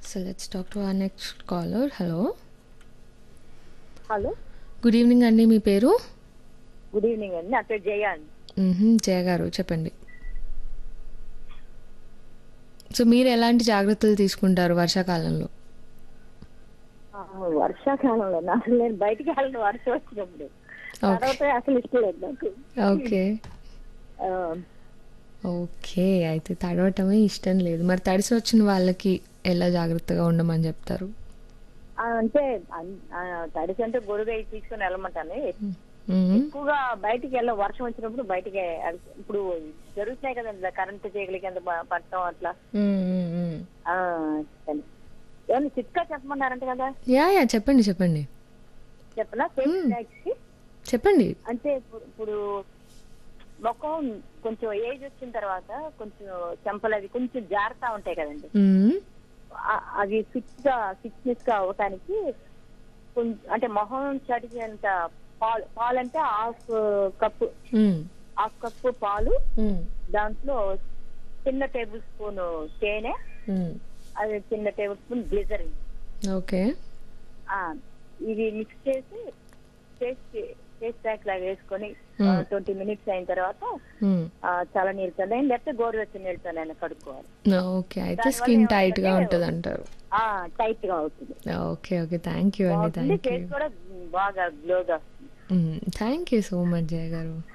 So let's talk to our next caller. Hello. Hello good evening అండి మీ పేరు good evening అండి నా పేరు జయ అండి మ్మ్హమ్, జయ గారు చెప్పండి సో మీరు ఎలాంటి జాగ్రత్తలు తీసుకుంటారు వర్షాకాలంలో ఆ, వర్షాకాలంలో నా- అసలు నేను బయటికి వెళ్ళను వర్షం వచ్చినప్పుడు తర్వాత అసలు ఇష్టం లేదు నాకు ఓకే ఆ, ఓకే అయితే తడవటమే ఇష్టం లేదు మరి తడిసి వచ్చిన వాళ్ళకి ఎలా జాగ్రత్తగా ఉండమని చెప్తారు ఆ, అంటే అన్- ఆ, తడిసి అంటే గొడుగు అయి తీసుకుని వెళ్ళమంటాను మ్మ్. ఎక్కువగా బయటికి వెళ్ళ వర్షం వచ్చినప్పుడు బయటికి వెళ్- ఇప్పుడు జరుగుతున్నాయి కదండి ఇలా కరెంటు తీగల కింద ప- పడటం అట్లా మ్మ్, మ్మ్, మ్మ్. ఆ, సరే. ఏమన్నా చిట్కా చెప్పమన్నారంట కదా యా యా చెప్పండి చెప్పండి చెప్పనా సేఫ్ స్నాక్స్ చెప్పండి అంటే ఇప్పుడు ఇప్పుడు ముఖం కొంచెం ఏజ్ వచ్చిన తర్వాత కొంచెం చెంపలు అవి కొంచెం జారుతా ఉంటాయి కదండి మ్మ్. ఆ- అవి ఫిట్ గా ఫిట్నెస్ గా అవటానికి కొంచెం అంటే మొహం చడిచేంత పాలు పాలు అంటే హాఫ్ కప్పు మ్మ్. హాఫ్ కప్పు పాలు మ్మ్. దాంట్లో చిన్న టేబుల్ స్పూన్ తేనె మ్మ్. అది చిన్న టేబుల్ స్పూన్ గ్లిజరిన్ ఓకే ఇవి మిక్స్ చేసి టేస్ట్ టేస్ట్ ప్యాక్ లాగా వేసుకొని Hmm. ట్వంటీ మినిట్స్ అయిన తర్వాత మ్మ్. ఆ, చాలా నీళ్ళతో లేకపోతే గోరువెచ్చని నీళ్ళతో నేను కడుక్కోవాలి ఓకే అయితే దానివల్ల స్కిన్ టైట్ గా ఏమవుతుందంటే- ఉంటుంది అంటారు ఆ టైట్ గా అవుతుంది ఓకే ఓకే థ్యాంక్ యూ అండి బాగుంటుంది థ్యాంక్ యూ ఫేస్ కూడా బాగా గ్లోగా వస్తుంది thank you so much Jaya గారు